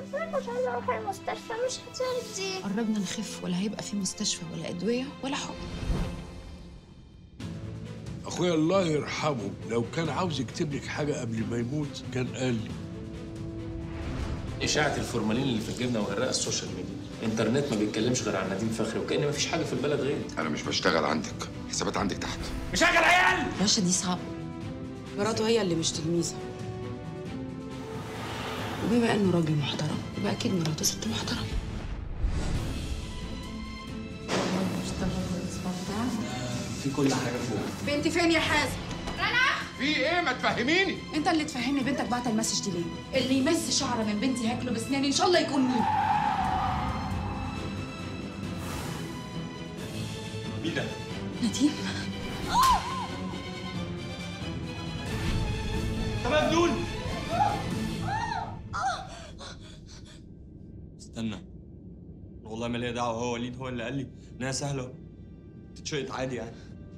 مش عايزه اروح المستشفى مش هترضي قربنا نخف ولا هيبقى في مستشفى ولا ادويه ولا حب اخويا الله يرحمه لو كان عاوز يكتب لك حاجه قبل ما يموت كان قال لي اشاعه الفورمالين اللي في الجبنه وغرقها السوشيال ميديا الانترنت ما بيتكلمش غير عن نديم فخري وكأن مفيش حاجه في البلد غيري انا مش بشتغل عندك حسابات عندك تحت مشغل عيال رشا دي صعبه مراته هي اللي مش تلميذه وبما انه راجل محترم يبقى اكيد مراته ست محترمه في كل حاجه فوق بنتي فين يا حازم في ايه ما تفهميني انت اللي تفهمني بنتك بعت المسج دي ليه اللي يمس شعره من بنتي هاكله بسناني ان شاء الله يكون مين مين ده؟ نديم طب مجنون استنى والله ما ليا دعوه هو وليد هو اللي قال لي انها سهله تتشقط عادي يعني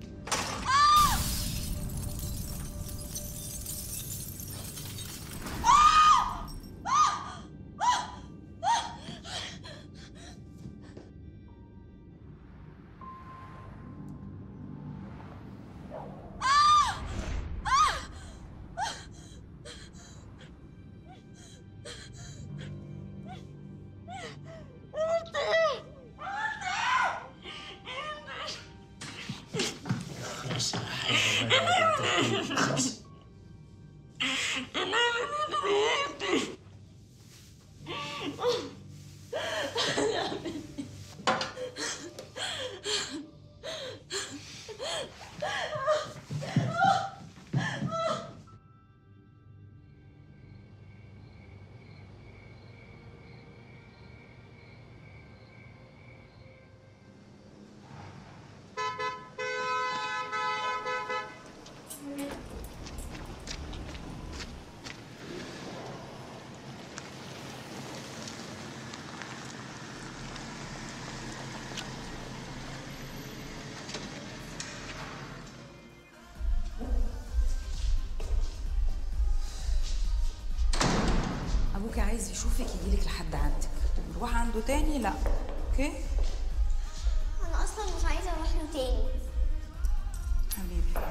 ابوك عايز يشوفك يجيلك لحد عندك نروح عنده تاني لا اوكي انا اصلا مش عايزه اروح له تاني حبيبي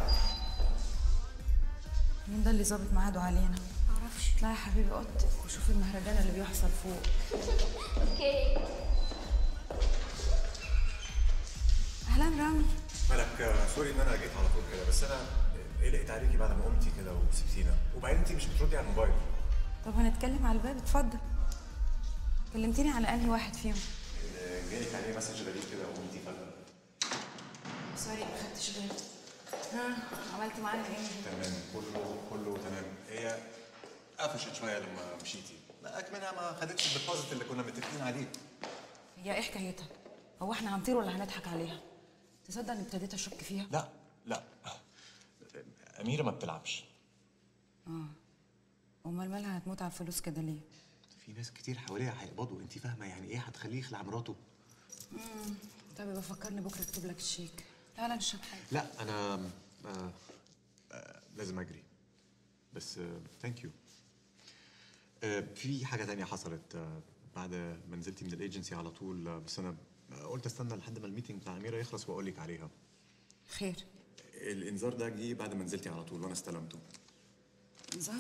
مين ده اللي ظابط ميعاده علينا معرفش اطلعي يا حبيبي اوضتك وشوفي المهرجان اللي بيحصل فوق اوكي اهلا رامي مالك آه، سوري ان انا جيت على طول كده بس انا قلقت عليكي بعد ما قمتي كده وسبتينا وبعدين انت مش بتردي على الموبايل طب هنتكلم على الباب اتفضل كلمتني على انهي واحد فيهم اللي جالك عليه مسج غريب كده وقمتي فجاه سوري ما خدتش بالي ها عملت معاها ايه تمام كله كله تمام هي قفشت شويه لما مشيتي لا اكمنها ما خدتش الديبوزيت اللي كنا متفقين عليه هي ايه حكايتها هو احنا هنطير ولا هنضحك عليها تصدق اني ابتديت اشك فيها لا لا اميره ما بتلعبش امال مالها هتموت على الفلوس كده ليه في ناس كتير حواليها هيقبضوا انت فاهمه يعني ايه هتخليه يخلع مراته طب يبقى فكرني بكره اكتب لك الشيك تعالى نشرب حاجه لا انا آه آه لازم اجري بس ثانك يو آه في حاجه تانية حصلت آه بعد ما نزلتي من الايجنسي على طول آه بس انا قلت استنى لحد ما الميتنج بتاع اميره يخلص واقول لك عليها خير الانذار ده جه بعد ما نزلتي على طول وانا استلمته انذار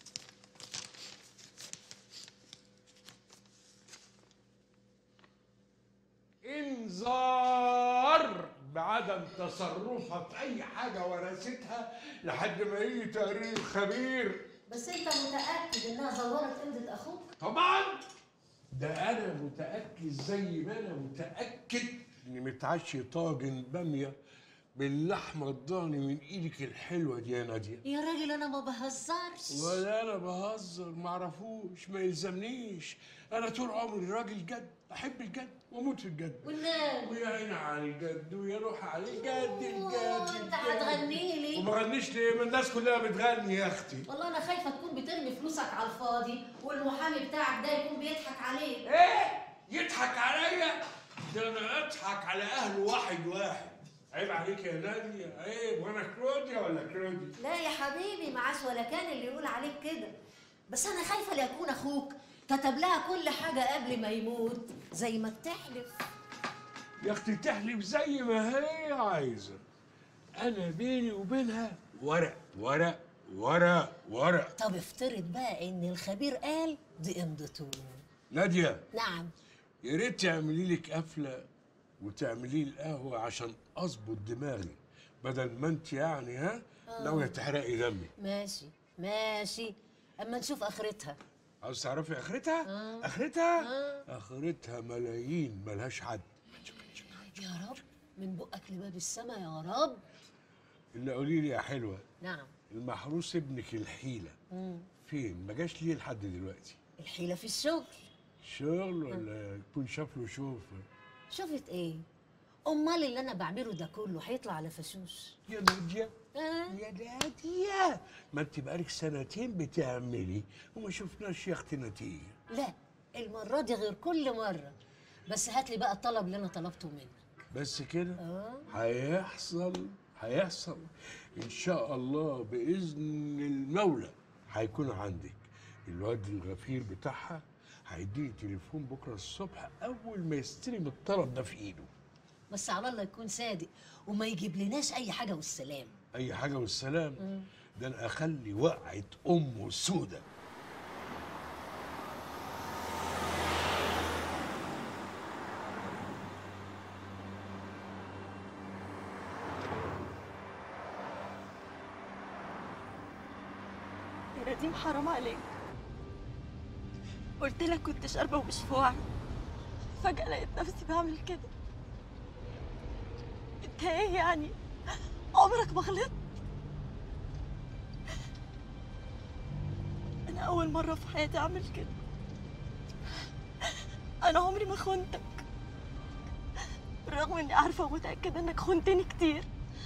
انذار بعدم تصرفها في اي حاجه ورثتها لحد ما يجي تقرير خبير بس انت متاكد انها زورت قيمه اخوك طبعا ده انا متاكد زي ما انا متاكد اني متعشي طاجن باميه باللحمه الضاني من ايدك الحلوه دي يا ناديه يا راجل انا ما بهزرش ولا انا بهزر معرفوش ما يلزمنيش انا طول عمري راجل جد احب الجد واموت في الجد والنبي ويا عيني على الجد ويا روح على الجد الجد انت هتغني لي وما غنيش ليه ما الناس كلها بتغني يا اختي والله انا خايفه تكون بترمي فلوسك على الفاضي والمحامي بتاعك ده يكون بيضحك عليك ايه يضحك عليا ده انا اضحك على اهله واحد واحد عيب عليك يا نادية عيب وانا كروديا ولا كرودي لا يا حبيبي معاش ولا كان اللي يقول عليك كده بس انا خايفه ليكون اخوك كتب لها كل حاجة قبل ما يموت زي ما بتحلف يا اختي تحلف زي ما هي عايزه انا بيني وبينها ورق ورق ورق ورق طب افترض بقى ان الخبير قال دي امضته ناديه نعم يا ريت تعملي لك قفله وتعملي لي القهوه عشان اظبط دماغي بدل ما انت يعني ها ناويه تحرقي دمي ماشي ماشي اما نشوف اخرتها عاوز تعرفي اخرتها اخرتها اخرتها ملايين ملهاش حد يا رب من بقك لباب السما يا رب اللي قولي لي يا حلوه نعم المحروس ابنك الحيله فين ما جاش ليه لحد دلوقتي الحيلة في الشغل شغل ولا يكون شاف له شوف شفت ايه امال اللي انا بعمله ده كله هيطلع على فشوش يا ناديه آه. يا ناديه ما انت بقالك سنتين بتعملي وما شفناش يا اختي نتيجه لا المرة دي غير كل مرة بس هات لي بقى الطلب اللي انا طلبته منك بس كده اه هيحصل هيحصل ان شاء الله باذن المولى هيكون عندك الواد الغفير بتاعها هيديني تليفون بكره الصبح اول ما يستلم الطلب ده في ايده بس على الله يكون صادق وما يجيب لناش اي حاجة والسلام اي حاجه والسلام ده انا اخلي وقعه امه سودة يا نديم حرام عليك قلت لك كنت شاربه ومش في وعي فجأة لقيت نفسي بعمل كده انت ايه يعني عمرك ما غلطت انا اول مرة في حياتي اعمل كده انا عمري ما خنتك بالرغم اني عارفة ومتأكدة انك خنتني كتير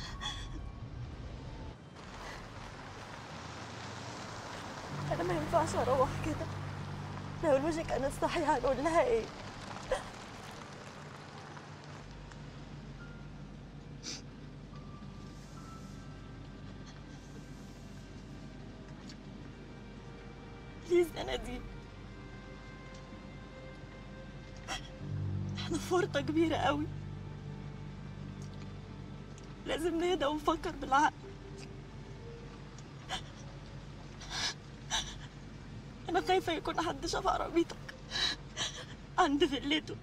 انا ما ينفعش اروح كده لو الوجه كانت صحيحه هنقول لها ايه بليز يا نديم احنا في ورطه كبيره قوي لازم نهدى ونفكر بالعقل أنا خايفة يكون حد شاف عربيتك عند فيلته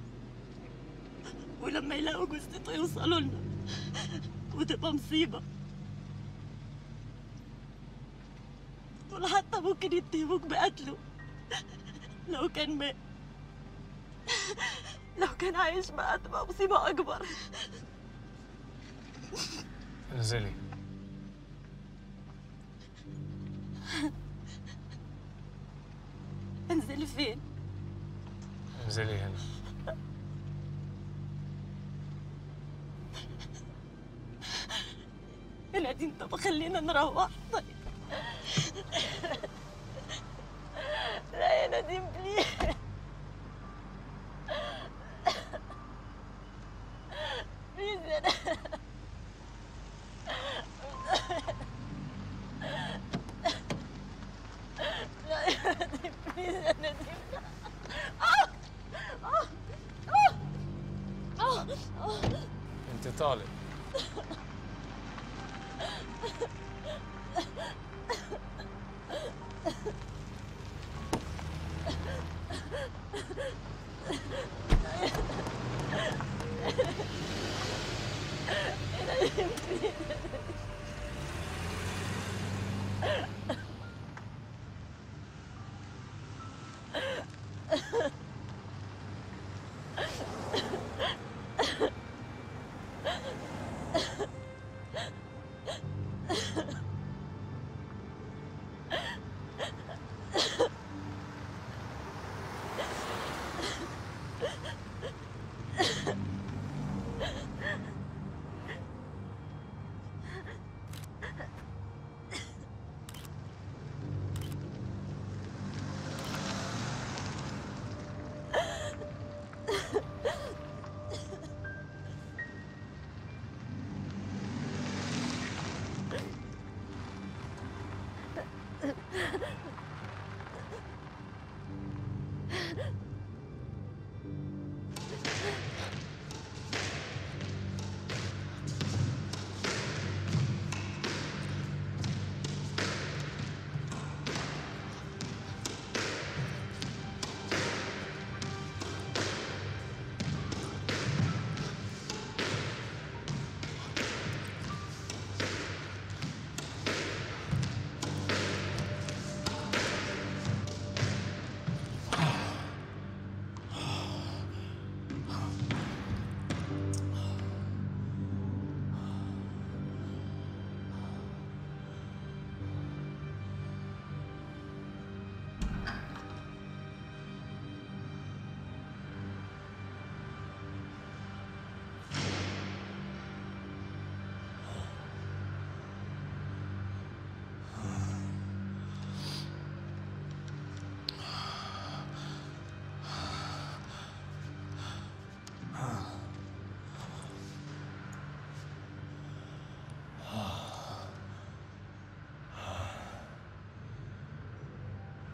ولما يلاقوا جثته يوصلوا لنا وتبقى مصيبة دول حتى ممكن يتهموك بقتله لو كان مات لو كان عايش بقى تبقى مصيبة أكبر انزلي انزلي فين؟ انزلي هنا يا نادين طب خلينا نروح طيب لا يا نادين بليز بليز يا نادين لا يا نادين بليز يا نادين آه! آه! آه! آه! انت طالب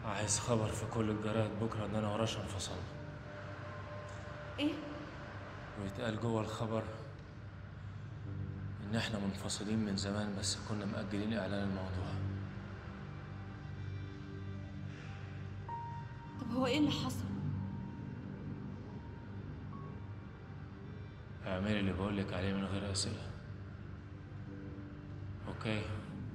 عايز خبر في كل الجرايد بكره ان انا ورشا انفصلنا ايه ويتقال جوه الخبر ان احنا منفصلين من زمان بس كنا مأجلين اعلان الموضوع طب هو ايه اللي حصل اعملي اللي بقولك عليه من غير اسئله اوكي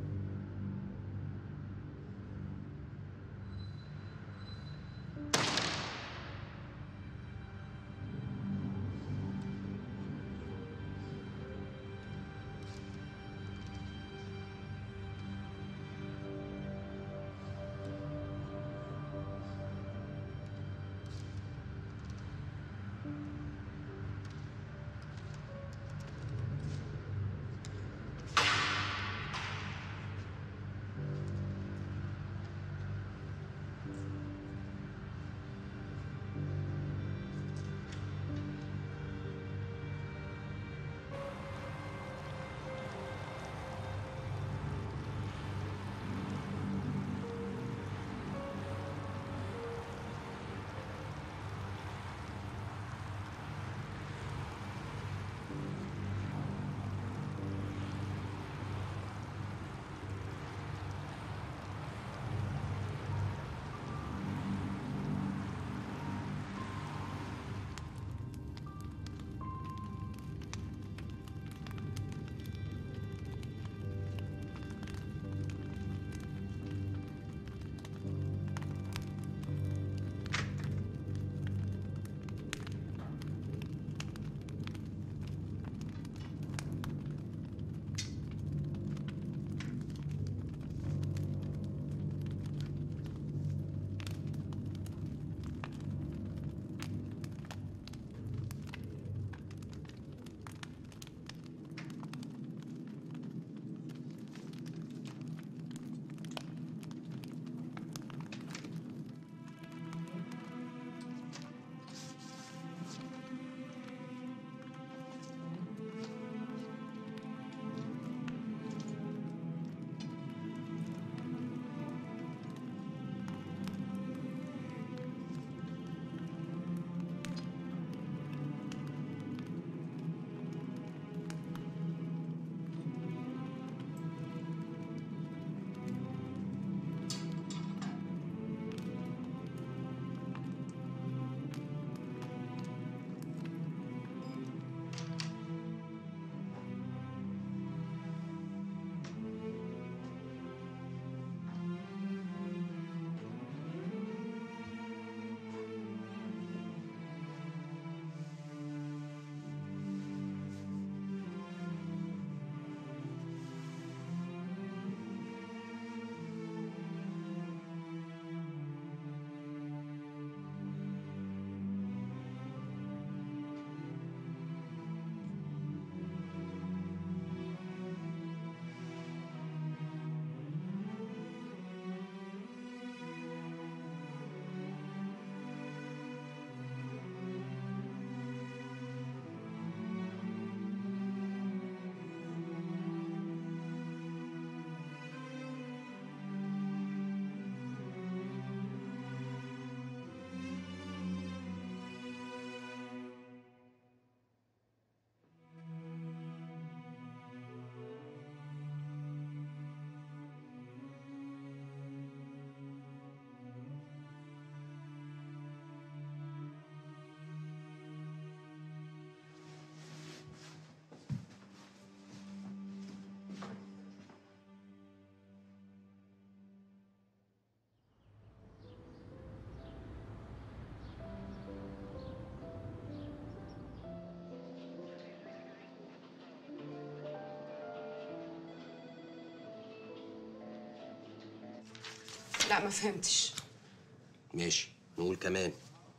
لا ما فهمتش ماشي نقول كمان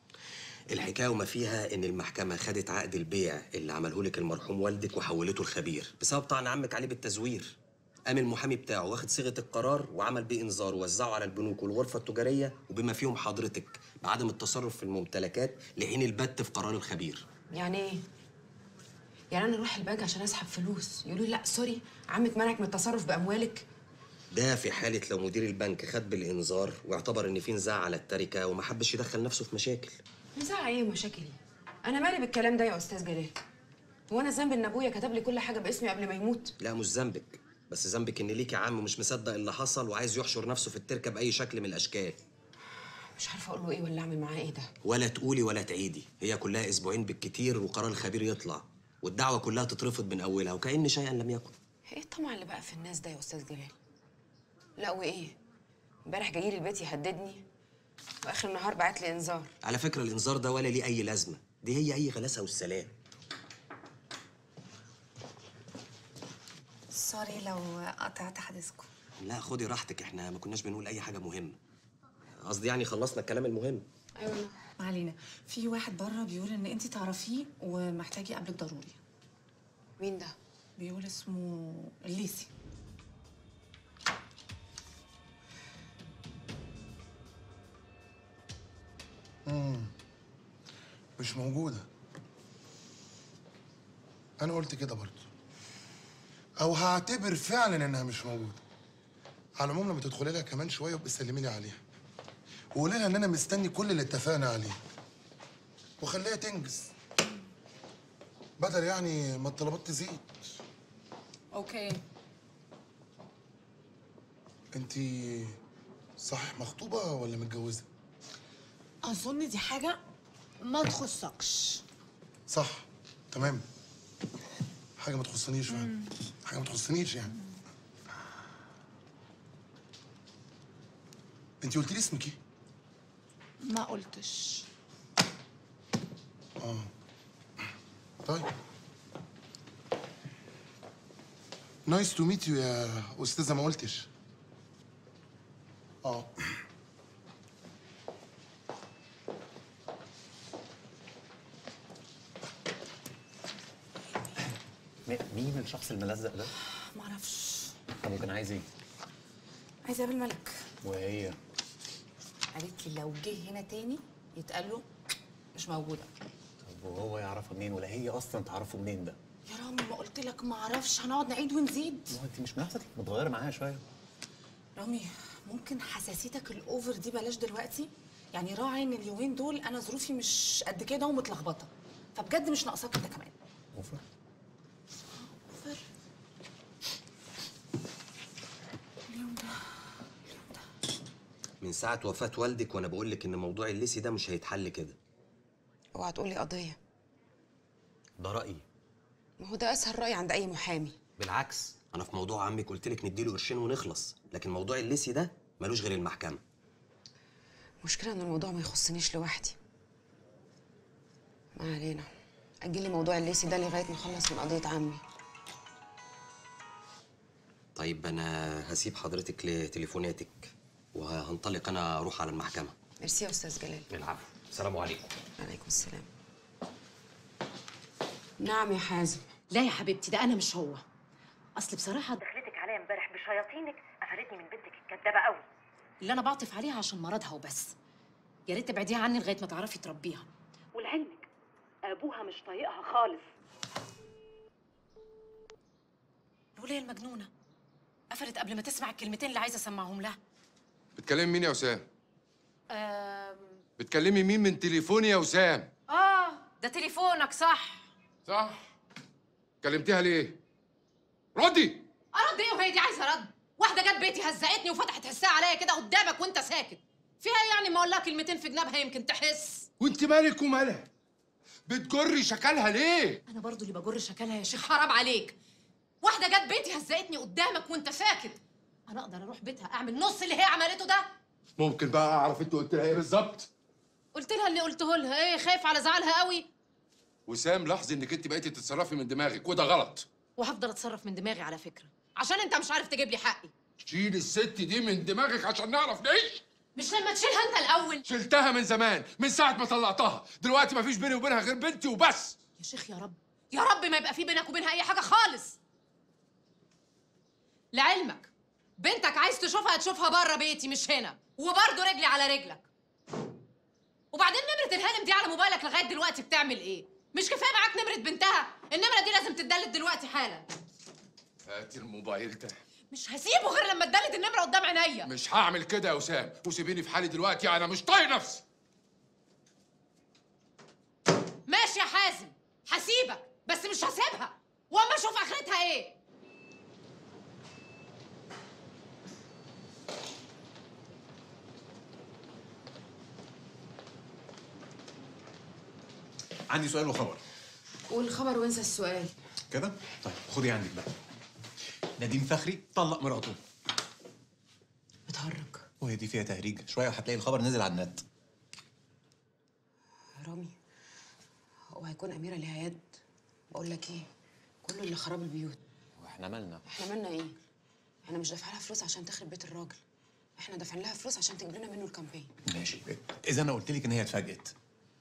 الحكايه وما فيها ان المحكمه خدت عقد البيع اللي عمله لك المرحوم والدك وحولته الخبير بسبب طعن عمك عليه بالتزوير قام المحامي بتاعه واخد صيغه القرار وعمل بيه انذار ووزعه على البنوك والغرفه التجاريه وبما فيهم حضرتك بعدم التصرف في الممتلكات لحين البت في قرار الخبير يعني ايه يعني انا اروح البنك عشان اسحب فلوس يقولوا لي لا سوري عمك منعك من التصرف باموالك ده في حالة لو مدير البنك خد بالإنذار واعتبر إن في نزاع على التركة وما حبش يدخل نفسه في مشاكل نزاع ايه ومشاكل ايه انا مالي بالكلام ده يا استاذ جلال هو انا ذنب ان ابويا كتب لي كل حاجه باسمي قبل ما يموت لا مش ذنبك بس ذنبك إن ليك يا عم مش مصدق اللي حصل وعايز يحشر نفسه في التركة بأي شكل من الأشكال مش عارفه اقول له ايه ولا اعمل معاه ايه ده ولا تقولي ولا تعيدي هي كلها أسبوعين بالكتير وقرار الخبير يطلع والدعوة كلها تترفض من أولها وكأن شيئا لم يكن ايه الطمع اللي بقى في الناس ده يا استاذ جلال لا وايه امبارح جاي لي البيت يهددني واخر النهار بعت لي انذار على فكرة الإنذار ده ولا ليه أي لازمة دي هي أي غلاسة والسلام سوري لو قطعت حديثكم لا خدي راحتك احنا ما كناش بنقول أي حاجة مهمة قصدي يعني خلصنا الكلام المهم ايوه ما علينا في واحد بره بيقول ان انت تعرفيه ومحتاج يقابلك ضروري مين ده بيقول اسمه الليسي مم. مش موجودة أنا قلت كده برضه أو هعتبر فعلا إنها مش موجودة على العموم لما تدخلي لها كمان شوية وابقي سلمي لي عليها وقولي لها إن أنا مستني كل اللي اتفقنا عليه وخليها تنجز بدل يعني ما الطلبات تزيد اوكي أنت صح مخطوبة ولا متجوزة؟ اظن دي حاجه ما تخصكش صح تمام حاجة ما تخصنيش فعلا حاجة ما تخصنيش يعني انت قلت لي اسمك ايه؟ ما قلتش اه طيب نايس تو ميت يو يا استاذة ما قلتش اه مين الشخص الملزق ده؟ معرفش طب وكان عايز ايه؟ عايزه اقابل ملك وهي قالت لي لو جه هنا تاني يتقال له مش موجوده طب وهو يعرفها منين ولا هي اصلا تعرفه منين ده؟ يا رامي ما قلت لك ما اعرفش هنقعد نعيد ونزيد ما هو انت مش ملاحظه انك متغيره معاها شويه رامي ممكن حساسيتك الاوفر دي بلاش دلوقتي يعني راعي ان اليومين دول انا ظروفي مش قد كده ومتلخبطه فبجد مش ناقصاك انت كمان اوفر اوفر اليوم ده من ساعة وفاة والدك وأنا بقول لك إن موضوع الليسي ده مش هيتحل كده اوعى تقول لي قضيه ده رأيي ما هو ده اسهل راي عند اي محامي بالعكس أنا في موضوع عمك قلت لك نديله قرشين ونخلص لكن موضوع الليسي ده ملوش غير المحكمة المشكله ان الموضوع ما يخصنيش لوحدي ما علينا اجلي موضوع الليسي ده لغايه ما اخلص من قضيه عمي طيب أنا هسيب حضرتك لتليفوناتك وهنطلق أنا أروح على المحكمة ميرسي يا استاذ جلال العفو السلام عليكم عليكم السلام نعم يا حازم لا يا حبيبتي ده انا مش هو اصل بصراحه دخلتك عليا امبارح بشياطينك قفلتني من بنتك الكدابه قوي اللي انا بعطف عليها عشان مرضها وبس يا ريت تبعديها عني لغايه ما تعرفي تربيها ولعلمك ابوها مش طايقها خالص الوليه المجنونه قفلت قبل ما تسمع الكلمتين اللي عايزه اسمعهم لها بتكلمي مين يا وسام؟ أم... بتكلمي مين من تليفوني يا وسام؟ اه ده تليفونك صح صح كلمتيها ليه؟ ردي ارد ايه وهي دي عايزه رد واحده جت بيتي هزقتني وفتحت حسها عليا كده قدامك وانت ساكت فيها إيه يعني ما اقول لها كلمتين في جنابها يمكن تحس وانت مالك ومالها؟ بتجري شكلها ليه؟ انا برضو اللي بجر شكلها يا شيخ حرام عليك واحده جت بيتي هزقتني قدامك وانت ساكت انا اقدر اروح بيتها اعمل نص اللي هي عملته ده ممكن بقى اعرف انت قلت لها ايه بالظبط؟ قلت لها اللي قلته لها ايه خايف على زعلها قوي وسام لاحظي انك انت بقيتي تتصرفي من دماغك وده غلط وهفضل اتصرف من دماغي على فكره عشان انت مش عارف تجيب لي حقي شيل الست دي من دماغك عشان نعرف نعيش مش لما تشيلها انت الاول شلتها من زمان من ساعة ما طلقتها دلوقتي مفيش بيني وبينها غير بنتي وبس يا شيخ يا رب يا رب ما يبقى في بينك وبينها اي حاجه خالص لعلمك بنتك عايز تشوفها تشوفها بره بيتي مش هنا وبرضه رجلي على رجلك وبعدين نمرة الهانم دي على موبايلك لغاية دلوقتي بتعمل ايه؟ مش كفاية معاك نمرة بنتها؟ النمرة دي لازم تتدلت دلوقتي حالا هاتي الموبايل ده مش هسيبه غير لما اتدلت النمره قدام عينيا مش هعمل كده يا وسام وسيبيني في حالي دلوقتي انا مش طايق نفسي ماشي يا حازم هسيبك بس مش هسيبها واما اشوف اخرتها ايه عندي سؤال وخبر قول خبر وانسى السؤال كده طيب خدي عندك بقى نديم فخري طلق مراته بتهرج وهي دي فيها تهريج شويه وهتلاقي الخبر نزل على النت رامي هو هيكون اميره ليها يد بقول لك ايه كله اللي خراب البيوت واحنا مالنا احنا مالنا ايه احنا مش دافعين لها فلوس عشان تخرب بيت الراجل احنا دافعين لها فلوس عشان تجيب لنا منه الكامبين ماشي اذا انا قلت لك ان هي اتفاجئت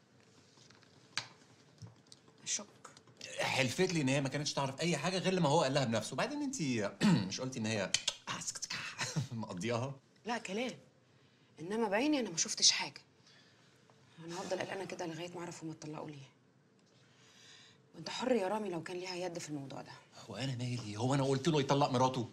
شك حلفت لي ان هي ما كانتش تعرف اي حاجه غير لما هو قال لها بنفسه بعدين انت مش قلتي ان هي مقضياها لا كلام انما بعيني انا ما شفتش حاجه انا هفضل قلقانه كده لغايه ما اعرف هما اتطلقوا ليه وانت حر يا رامي لو كان ليها يد في الموضوع ده هو انا مالي هو انا قلت له يطلق مراته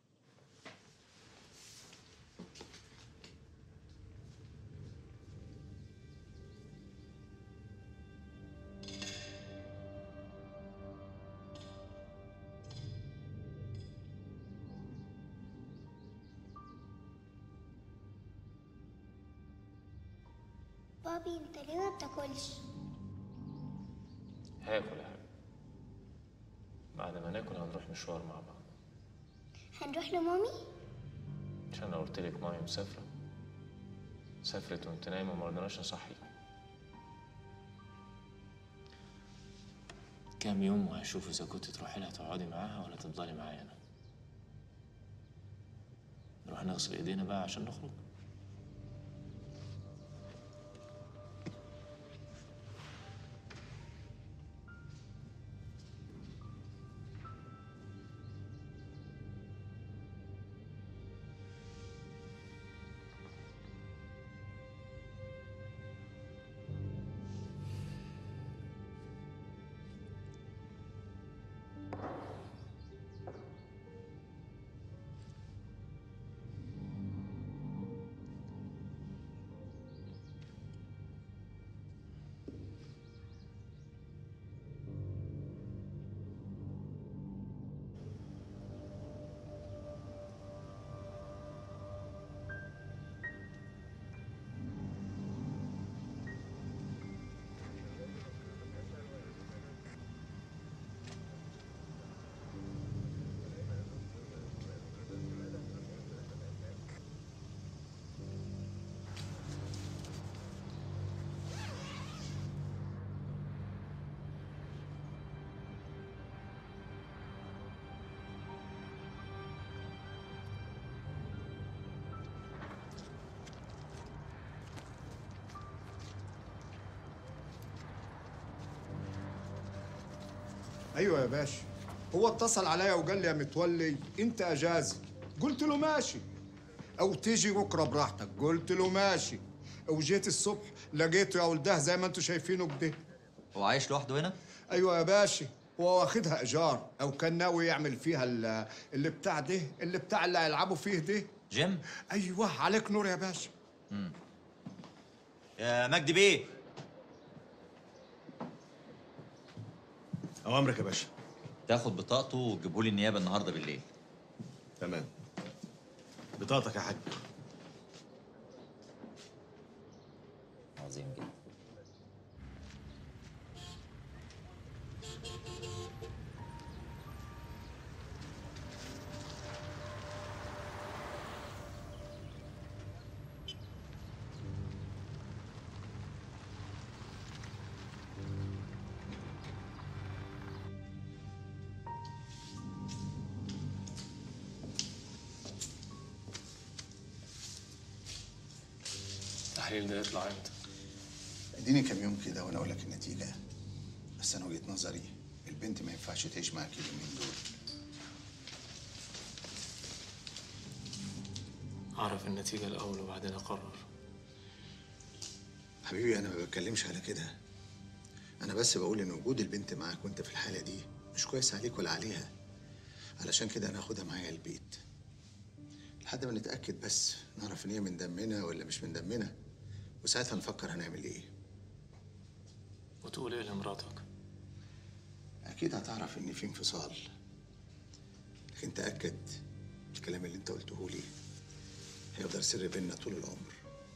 بابي انت ليه ما بتاكلش هاكل يا حبيبي بعد ما ناكل هنروح مشوار مع بعض هنروح لمامي عشان انا قلت لك مامي مسافره سافرت وانت نايمه وما رضيناش نصحيك كام يوم وهشوف اذا كنت تروحي لها تقعدي معاها ولا تفضلي معايا انا نروح نغسل ايدينا بقى عشان نخرج ايوه يا باشا هو اتصل عليا وقال لي يا متولي انت اجازه قلت له ماشي او تيجي بكره براحتك قلت له ماشي وجيت الصبح لقيته يا ولده زي ما انتم شايفينه كده هو عايش لوحده هنا؟ ايوه يا باشا هو واخدها ايجار او كان ناوي يعمل فيها ال- اللي بتاع ده اللي بتاع اللي هيلعبوا فيه ده جيم؟ ايوه عليك نور يا باشا مم. يا مجدي بيه اوامرك يا باشا تاخد بطاقته وتجيبه لي النيابه النهارده بالليل تمام بطاقتك يا حاج عظيم جدا التحليل ده يطلع امتى؟ اديني كام يوم كده وانا اقول لك النتيجه بس انا وجهه نظري البنت ما ينفعش تعيش معاك اليومين دول اعرف النتيجه الاول وبعدين اقرر حبيبي انا ما بتكلمش على كده انا بس بقول ان وجود البنت معاك وانت في الحاله دي مش كويس عليك ولا عليها علشان كده انا هاخدها معايا البيت لحد ما نتاكد بس نعرف ان هي من دمنا ولا مش من دمنا وساعتها نفكر هنعمل ايه وتقول ايه لمراتك اكيد هتعرف ان في انفصال لكن تاكد الكلام اللي انت قلته لي هيفضل سر بيننا طول العمر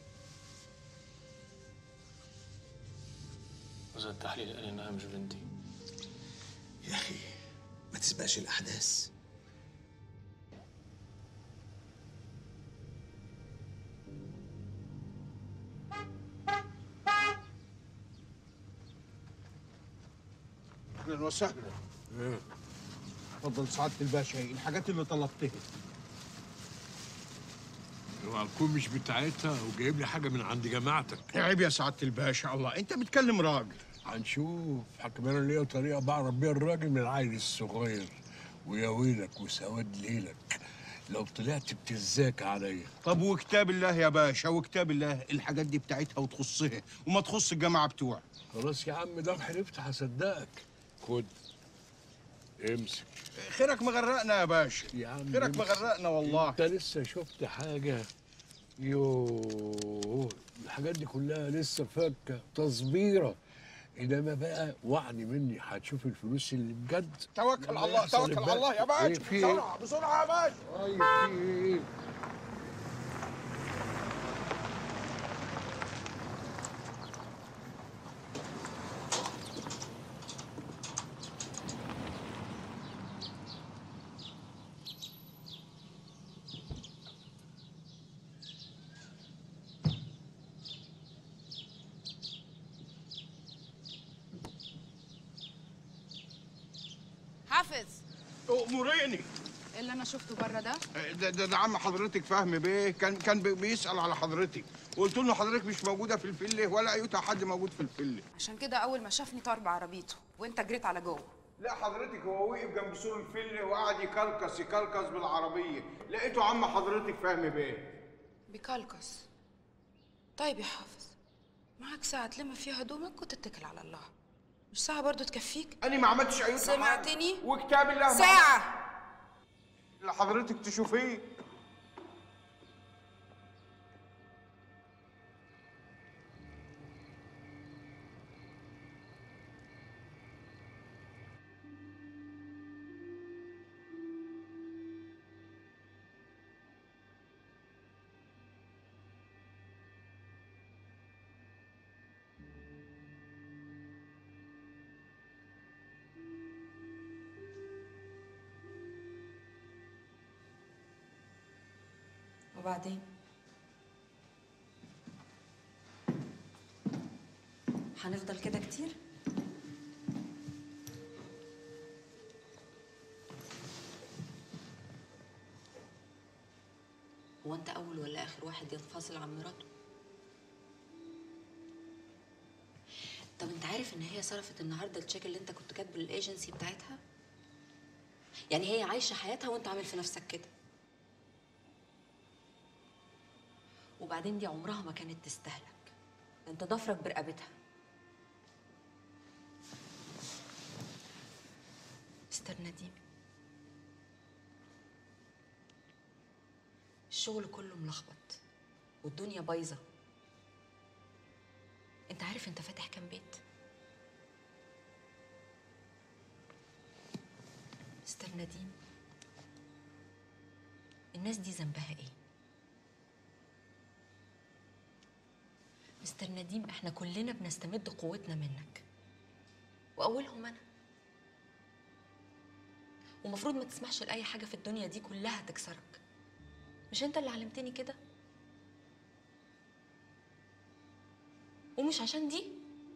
وإذا التحليل قال إنها مش بنتي يا اخي ما تسبقش الاحداث اهلا وسهلا اتفضل سعاده الباشا الحاجات اللي طلبتها اوعى تكون مش بتاعتها وجايب لي حاجه من عند جماعتك عيب يا سعاده الباشا الله انت بتكلم راجل هنشوف حكم انا ليا طريقه بعرف بيها الراجل من العيل الصغير ويا ويلك وسواد ليلك لو طلعت بتزاك عليا طب وكتاب الله يا باشا وكتاب الله الحاجات دي بتاعتها وتخصها وما تخص الجماعه بتوعك خلاص يا عم ده حلفت هصدقك خد امسك خيرك مغرقنا يا باشا يا عم خيرك امسك. مغرقنا والله انت لسه شفت حاجه يوه الحاجات دي كلها لسه فكه تصبيره انما بقى وعني مني هتشوف الفلوس اللي بجد توكل على الله يحصل توكل على الله يا الباقي. باشا ايه في ايه؟ بسرعه بسرعه يا باشا طيب في ايه؟ حافظ اموريني ايه اللي انا شفته بره ده ده, ده, ده عم حضرتك فهمي بيه كان كان بي- بيسال على حضرتك وقلت له حضرتك مش موجوده في الفله ولا ايوتا حد موجود في الفله عشان كده اول ما شافني طار بعربيته وانت جريت على جوه لا حضرتك هو وقف جنب سور الفله وقعد يكلكس يكلكس بالعربيه لقيته عم حضرتك فهمي بيه بكلكس طيب يا حافظ معاك ساعة تلم فيها هدومك وتتكل على الله مش ساعة برضو تكفيك انا ما عملتش ايوتا سمعتني وكتاب الله ما- ساعة اللي حضرتك تشوفيه وبعدين هنفضل كده كتير هو انت اول ولا اخر واحد ينفصل عن مراته طب انت عارف ان هي صرفت النهارده التشيك اللي انت كنت كاتبه للايجنسي بتاعتها يعني هي عايشه حياتها وانت عامل في نفسك كده وبعدين دي عمرها ما كانت تستهلك ده انت ضفرك برقبتها مستر نديم الشغل كله ملخبط والدنيا بايظه انت عارف انت فاتح كام بيت مستر نديم الناس دي ذنبها ايه مستر نديم احنا كلنا بنستمد قوتنا منك واولهم انا ومفروض ما تسمحش لاي حاجه في الدنيا دي كلها تكسرك مش انت اللي علمتني كده ومش عشان دي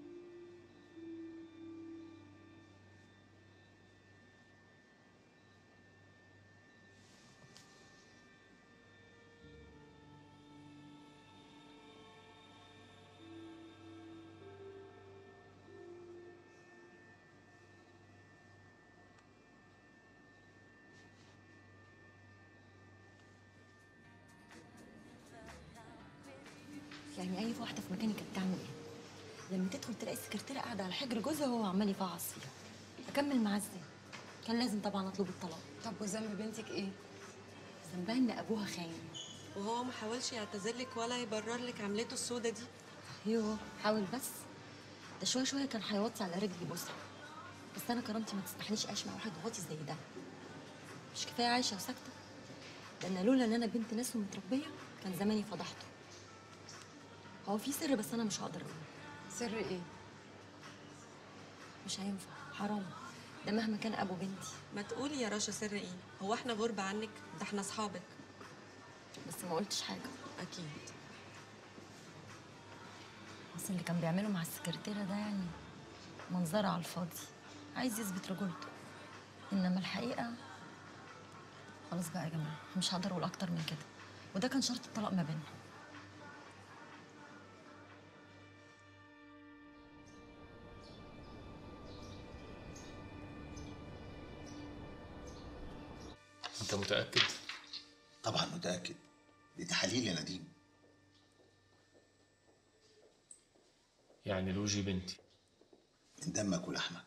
يعني اي واحده في مكاني كانت تعمل ايه لما تدخل تلاقي السكرتيره قاعده على حجر جوزها وهو عمال يفعص فيها اكمل معاه ازاي كان لازم طبعا اطلب الطلاق طب وذنب بنتك ايه ذنبها ان ابوها خاين وهو ما حاولش يعتذر لك ولا يبرر لك عملته السودة دي يوه حاول بس ده شويه شويه كان هيوطي على رجلي بوسها بس انا كرامتي ما تستحنيش اعيش مع واحد واطي زي ده مش كفايه عايشه وساكته ده انا لولا ان انا بنت ناس ومتربيه كان زماني فضحته هو في سر بس انا مش هقدر اقوله سر ايه مش هينفع حرام ده مهما كان ابو بنتي ما تقولي يا رشا سر ايه هو احنا غربة عنك ده احنا اصحابك بس ما قلتش حاجه اكيد بس اللي كان بيعمله مع السكرتيرة ده يعني منظرة على الفاضي عايز يثبت رجولته انما الحقيقة خلاص بقى يا جماعة مش هقدر اقول اكتر من كده وده كان شرط الطلاق ما بيننا انت متاكد طبعا متاكد دي تحاليل يا نديم يعني لوجي بنتي من دمك ولحمك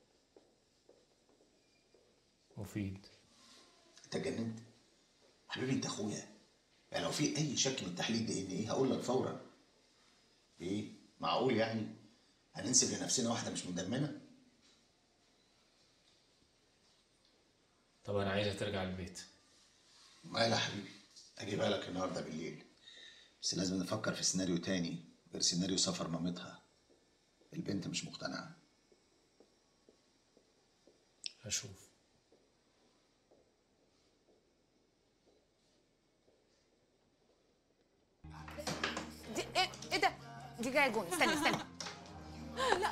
مفيد انت اتجننت حبيبي انت اخويا يعني لو في اي شك من تحليل دي ان ايه هقول لك فورا ايه معقول يعني هننسب لنفسنا واحده مش من دمنا طب انا عايزها ترجع البيت مالها يا حبيبي اجيبها لك النهارده بالليل بس لازم نفكر في سيناريو تاني غير سيناريو سفر مامتها البنت مش مقتنعه هشوف دي ايه ايه ده دي جايه جون استنى استنى لا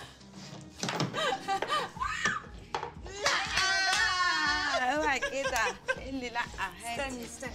لا اوعي كده إيه اللي لا هاتي استني استني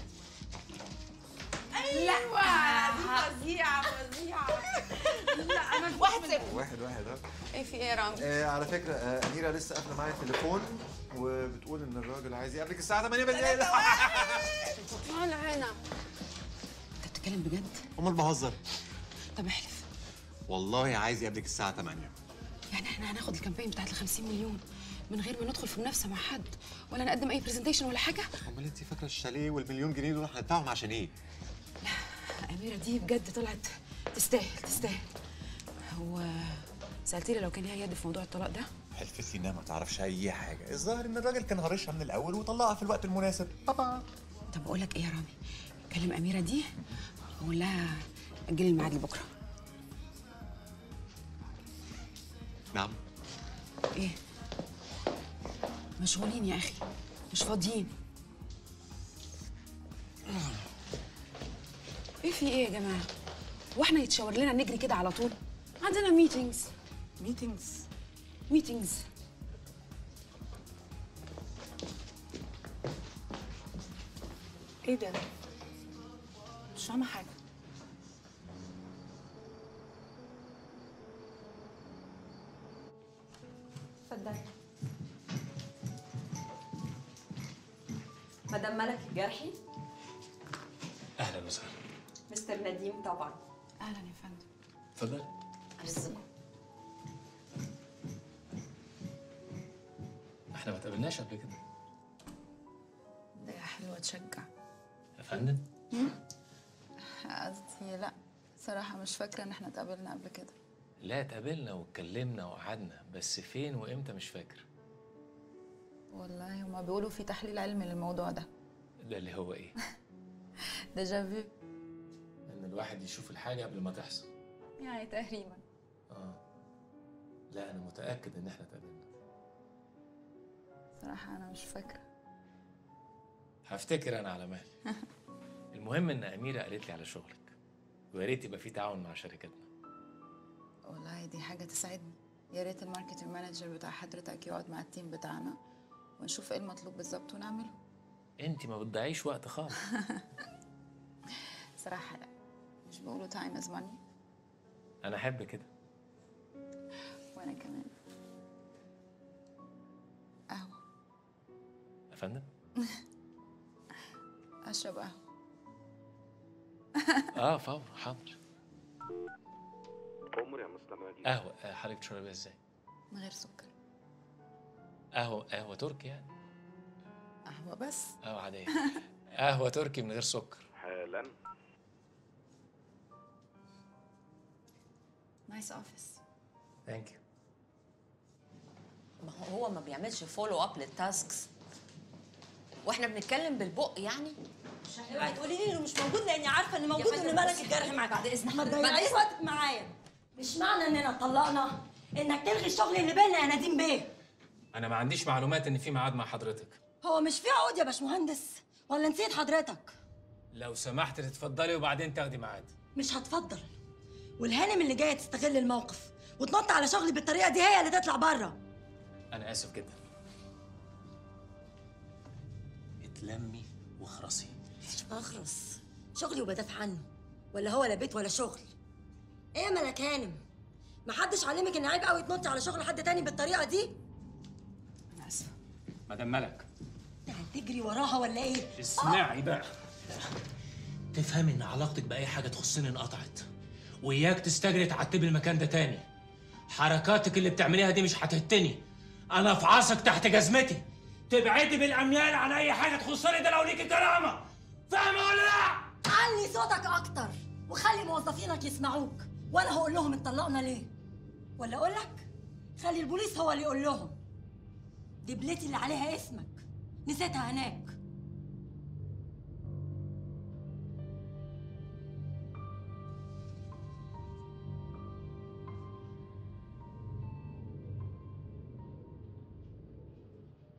لا دي فظيعه فظيعه لا انا واحد صفر واحد واحد ها ايه في ايه يا رامي آه على فكره آه اميره لسه قافله معايا التليفون وبتقول ان الراجل عايز يقابلك الساعه 8 بالليل انا هنا انت بتتكلم بجد امال بهزر طب احلف والله عايز يقابلك الساعه 8 يعني احنا هناخد الكامبين بتاعت ال 50 مليون من غير ما ندخل في منافسه مع حد ولا نقدم اي برزنتيشن ولا حاجه امال انت فاكره الشاليه والمليون جنيه دول هندفعهم عشان ايه؟ اميره دي بجد طلعت تستاهل تستاهل هو سالتيني لو كان ليها يد في موضوع الطلاق ده حلفت لي انها ما تعرفش اي حاجه الظاهر ان الراجل كان هرشها من الاول وطلقها في الوقت المناسب بابا طب اقول لك ايه يا رامي كلم اميره دي وقول لها اجلي الميعاد لبكره نعم ايه مشغولين يا اخي مش فاضيين ايه في ايه يا جماعه واحنا يتشاور لنا نجري كده على طول عندنا ميتينجز ميتينجز ميتينجز ايه ده مش فاهمه حاجه اتفضلي مدام ملك الجرحي اهلا وسهلا مستر نديم طبعا اهلا يا فندم اتفضل رزقكم احنا ما تقابلناش قبل كده ده حلوة تشجع يا فندم قصدي لا صراحة مش فاكرة ان احنا اتقابلنا قبل كده لا اتقابلنا واتكلمنا وقعدنا بس فين وامتى مش فاكر والله هما بيقولوا في تحليل علمي للموضوع ده ده اللي هو ايه ديجافو ان الواحد يشوف الحاجه قبل ما تحصل يعني تقريبا اه لا انا متاكد ان احنا اتقابلنا صراحة انا مش فاكرة هفتكر انا على مهلي المهم ان اميره قالت لي على شغلك ويا ريت يبقى في تعاون مع شركتنا والله دي حاجة تسعدني يا ريت الماركتنج مانجر بتاع حضرتك يقعد مع التيم بتاعنا ونشوف ايه المطلوب بالظبط ونعمله انت ما بتضيعيش وقت خالص صراحة لا مش بيقولوا تايم از ماني انا احب كده وانا كمان يا فندم اشرب قهوة اه فور حاضر عمر يا مستر ناجي قهوه آه، حضرتك تشربيها ازاي من غير سكر قهوه قهوه تركي يعني قهوة بس قهوه عاديه قهوة تركي من غير سكر حالا نايس اوفيس ثانك يو ما هو هو ما بيعملش فولو اب للتاسكس واحنا بنتكلم بالبق يعني اوعي تقولي لي انه مش موجود لاني عارفه ان موجود فندم، ان ملك بصي. الجرح معاك بعد إذنك. ما بعد تضيعيش إذنك. وقتك معايا مش معنى اننا اتطلقنا انك تلغي الشغل اللي بينا يا نديم بيه انا ما عنديش معلومات ان في ميعاد مع حضرتك هو مش في عقود يا باشمهندس ولا نسيت حضرتك لو سمحت تتفضلي وبعدين تاخدي ميعاد مش هتفضل والهانم اللي جايه تستغل الموقف وتنط على شغلي بالطريقه دي هي اللي تطلع بره انا اسف جدا اتلمي واخرسي اخرس شغلي وبدافع عنه ولا هو لا بيت ولا شغل ايه يا ملك هانم محدش علمك ان عيب قوي تنطي على شغل حد تاني بالطريقه دي انا اسف مدام ملك تجري وراها ولا ايه اسمعي بقى تفهمي ان علاقتك باي حاجه تخصني انقطعت وإياك تستجري تعتبي المكان ده تاني حركاتك اللي بتعمليها دي مش هتهتني انا افعصك تحت جزمتي تبعدي بالاميال عن اي حاجه تخصني ده لو ليكي كرامه فاهمه ولا لا علي صوتك اكتر وخلي موظفينك يسمعوك وانا هقول لهم اتطلقنا ليه ولا اقول لك خلي البوليس هو اللي يقول لهم دبلتي اللي عليها اسمك نسيتها هناك